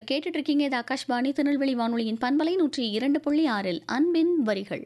கேட்டுட்டு இருக்கீங்க இது ஆகாஷ்வாணி திருநெல்வேலி வானொலியின் பண்பலை நூற்றி இரண்டு புள்ளி ஆறில் அன்பின் வரிகள்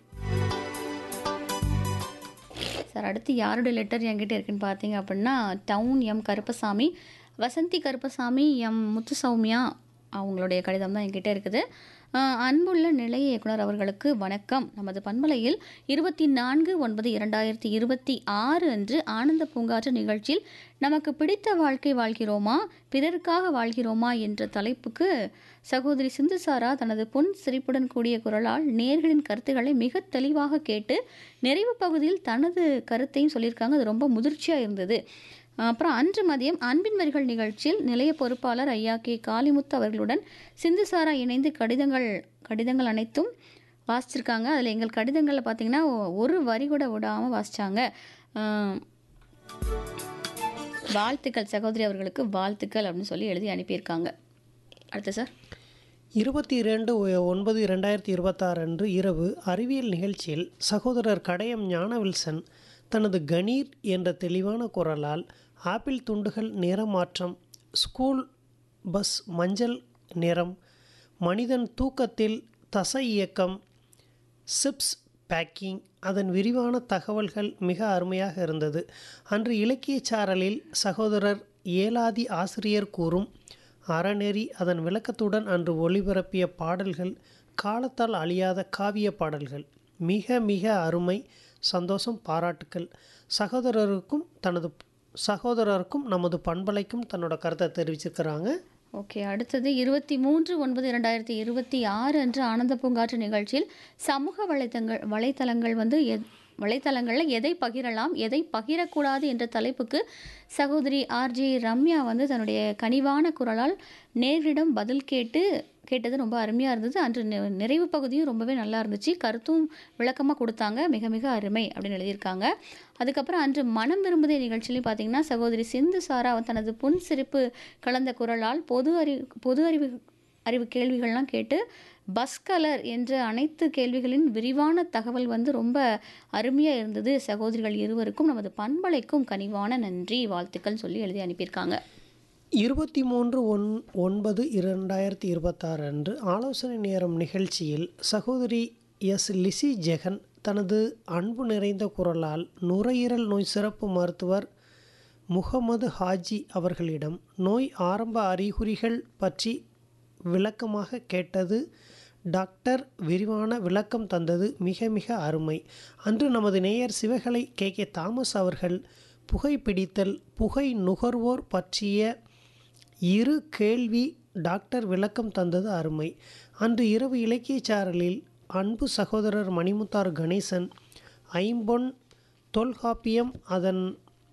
சார் அடுத்து யாருடைய லெட்டர் என்கிட்ட இருக்குன்னு பார்த்தீங்க அப்படின்னா town M Karuppasamy Vasanthi Karuppasamy M Muthusowmya அவங்களுடைய கடிதம் தான் என்கிட்ட இருக்குது அஹ், அன்புள்ள நிலைய இயக்குனர் அவர்களுக்கு வணக்கம் நமது பண்பலையில் இருபத்தி நான்கு ஒன்பது இரண்டாயிரத்தி இருபத்தி ஆறு அன்று ஆனந்த பூங்காற்று நிகழ்ச்சியில் நமக்கு பிடித்த வாழ்க்கை வாழ்கிறோமா பிறருக்காக வாழ்கிறோமா என்ற தலைப்புக்கு சகோதரி சிந்துசாரா தனது பொன் சிரிப்புடன் கூடிய குரலால் நேர்களின் கருத்துக்களை மிக தெளிவாக கேட்டு நிறைவு பகுதியில் தனது கருத்தையும் சொல்லியிருக்காங்க அது ரொம்ப முதிர்ச்சியாக இருந்தது அப்புறம் அன்று மதியம் அன்பின் வரிகள் நிகழ்ச்சியில் நிலைய பொறுப்பாளர் ஐயா கே காளிமுத்து அவர்களுடன் சிந்துசாரா இணைந்து கடிதங்கள் கடிதங்கள் அனைத்தும் வாசிச்சிருக்காங்க அதில் எங்கள் கடிதங்களில் பார்த்தீங்கன்னா ஒரு வரி கூட விடாமல் வாசித்தாங்க வாழ்த்துக்கள் சகோதரி அவர்களுக்கு வாழ்த்துக்கள் அப்படின்னு சொல்லி எழுதி அனுப்பியிருக்காங்க அடுத்து சார் இருபத்தி இரண்டு ஒன்பது இரண்டாயிரத்தி இருபத்தாறு அன்று இரவு அறிவியல் நிகழ்ச்சியில் சகோதரர் கடையம் ஞானவில்சன் தனது கணீர் என்ற தெளிவான குரலால் ஆப்பிள் துண்டுகள் நிறமாற்றம் ஸ்கூல் பஸ் மஞ்சள் நிறம் மனிதன் தூக்கத்தில் தசை இயக்கம் சிப்ஸ் பேக்கிங் அதன் விரிவான தகவல்கள் மிக அருமையாக இருந்தது அன்று இலக்கியச் சாரலில் சகோதரர் ஏலாதி ஆசிரியர் கூறும் அறநெறி அதன் விளக்கத்துடன் அன்று ஒளிபரப்பிய பாடல்கள் காலத்தால் அழியாத காவிய பாடல்கள் மிக மிக அருமை சந்தோஷம் பாராட்டுக்கள் சகோதரருக்கும் தனது சகோதரருக்கும் நமது பண்பலைக்கும் தன்னோட கருத்தை தெரிவிச்சிருக்கிறாங்க ஓகே அடுத்தது இருபத்தி மூன்று ஒன்பது இரண்டாயிரத்தி இருபத்தி ஆறு அன்று ஆனந்த பூங்காற்று நிகழ்ச்சியில் சமூக வலைத்தங்கள் வலைத்தளங்கள் வந்து எத் வலைத்தளங்களில் எதை பகிரலாம் எதை பகிரக்கூடாது என்ற தலைப்புக்கு சகோதரி ஆர்ஜே ரம்யா வந்து தன்னுடைய கனிவான குரலால் நேரிடம் பதில் கேட்டு கேட்டது ரொம்ப அருமையாக இருந்தது அன்று நி- நிறைவு பகுதியும் ரொம்பவே நல்லா இருந்துச்சு கருத்தும் விளக்கமாக கொடுத்தாங்க மிக மிக அருமை அப்படின்னு எழுதியிருக்காங்க அதுக்கப்புறம் அன்று மனம் விரும்புதே நிகழ்ச்சியிலையும் பார்த்தீங்கன்னா சகோதரி சிந்து சாரா தனது புன் சிரிப்பு கலந்த குரலால் பொது அறிவு பொது அறிவு அறிவு கேள்விகள்லாம் கேட்டு பஸ் கலர் என்ற அனைத்து கேள்விகளின் விரிவான தகவல் வந்து ரொம்ப அருமையாக இருந்தது சகோதரிகள் இருவருக்கும் நமது பண்பலைக்கும் கனிவான நன்றி வாழ்த்துக்கள் சொல்லி எழுதி அனுப்பியிருக்காங்க இருபத்தி மூன்று ஒன் ஒன்பது இரண்டாயிரத்தி இருபத்தாறு அன்று ஆலோசனை நேரம் நிகழ்ச்சியில் சகோதரி எஸ் லிசி ஜெகன் தனது அன்பு நிறைந்த குரலால் நுரையீரல் நோய் சிறப்பு மருத்துவர் முகமது ஹாஜி அவர்களிடம் நோய் ஆரம்ப அறிகுறிகள் பற்றி விளக்கமாக கேட்டது டாக்டர் விரிவான விளக்கம் தந்தது மிக மிக அருமை அன்று நமது நேயர் சிவகலை கே கே தாமஸ் அவர்கள் புகைப்பிடித்தல் புகை நுகர்வோர் பற்றிய இரு கேள்வி டாக்டர் விளக்கம் தந்தது அருமை அன்று இரவு இலக்கியச் சாரலில் அன்பு சகோதரர் மணிமுத்தார் கணேசன் ஐம்பொன் தொல்காப்பியம் அதன்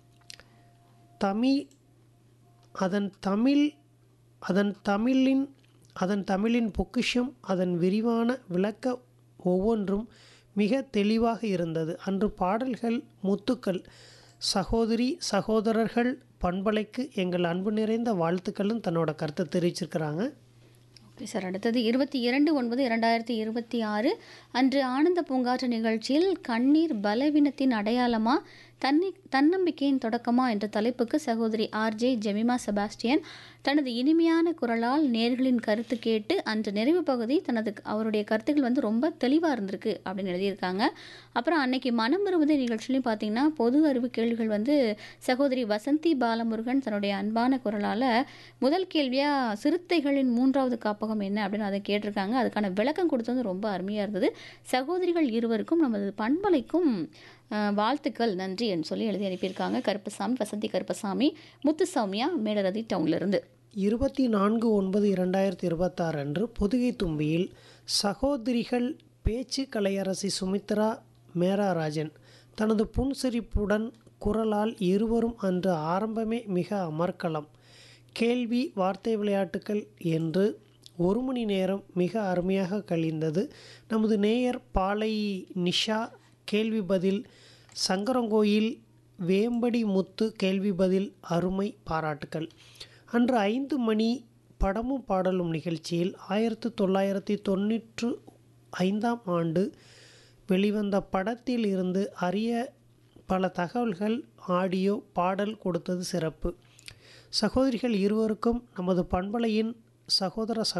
தமிழ் அதன் தமிழ் அதன் தமிழின் அதன் தமிழின் பொக்கிஷம் அதன் விரிவான விளக்க ஒவ்வொன்றும் மிக தெளிவாக இருந்தது அன்று பாடல்கள் முத்துக்கள் சகோதரி சகோதரர்கள் பண்பலைக்கு எங்கள் அன்பு நிறைந்த வாழ்த்துக்களும் தன்னோட கருத்தை தெரிவிச்சிருக்கிறாங்க ஓகே சார் அடுத்தது இருபத்தி இரண்டு ஒன்பது இரண்டாயிரத்தி இருபத்தி ஆறு அன்று ஆனந்த பூங்காற்று நிகழ்ச்சியில் கண்ணீர் பலவீனத்தின் அடையாளமா தன்னி தன்னம்பிக்கையின் தொடக்கமா என்ற தலைப்புக்கு சகோதரி ஆர்ஜே ஜெமிமா செபாஸ்டியன் தனது இனிமையான குரலால் நேர்களின் கருத்து கேட்டு அன்று நிறைவு பகுதி தனது அவருடைய கருத்துக்கள் வந்து ரொம்ப தெளிவாக இருந்திருக்கு அப்படின்னு எழுதியிருக்காங்க அப்புறம் அன்னைக்கு மனம் விரும்புதே நிகழ்ச்சியிலையும் பார்த்தீங்கன்னா பொது அறிவு கேள்விகள் வந்து சகோதரி வசந்தி பாலமுருகன் தன்னுடைய அன்பான குரலால் முதல் கேள்வியாக சிறுத்தைகளின் மூன்றாவது காப்பகம் என்ன அப்படின்னு அதை கேட்டிருக்காங்க அதுக்கான விளக்கம் கொடுத்தது ரொம்ப அருமையாக இருந்தது சகோதரிகள் இருவருக்கும் நமது பண்பலைக்கும் அஹ், வாழ்த்துக்கள் நன்றி என்று சொல்லி எழுதி அனுப்பியிருக்காங்க கருப்பசாமி வசந்தி கருப்பசாமி முத்துசௌமியா மேலரதி டவுன்லேருந்து இருபத்தி நான்கு ஒன்பது இரண்டாயிரத்தி இருபத்தாறு அன்று பொதுகை தும்பியில் சகோதரிகள் பேச்சு கலையரசி சுமித்ரா மேராராஜன் தனது புன்சிரிப்புடன் குரலால் இருவரும் அன்று ஆரம்பமே மிக அமர்க்களம் கேள்வி வார்த்தை விளையாட்டுக்கள் என்று ஒரு மணி நேரம் மிக அருமையாக கழிந்தது நமது நேயர் பாலை நிஷா கேள்வி பதில் சங்கரங்கோயில் வேம்படி முத்து கேள்வி பதில் அருமை பாராட்டுக்கள் அன்று ஐந்து மணி படமும் பாடலும் நிகழ்ச்சியில் ஆயிரத்து தொள்ளாயிரத்தி தொண்ணூற்று ஐந்தாம் ஆண்டு வெளிவந்த படத்தில் இருந்து அறிய பல தகவல்கள் ஆடியோ பாடல் கொடுத்தது சிறப்பு சகோதரிகள் இருவருக்கும் நமது பண்பலையின் சகோதர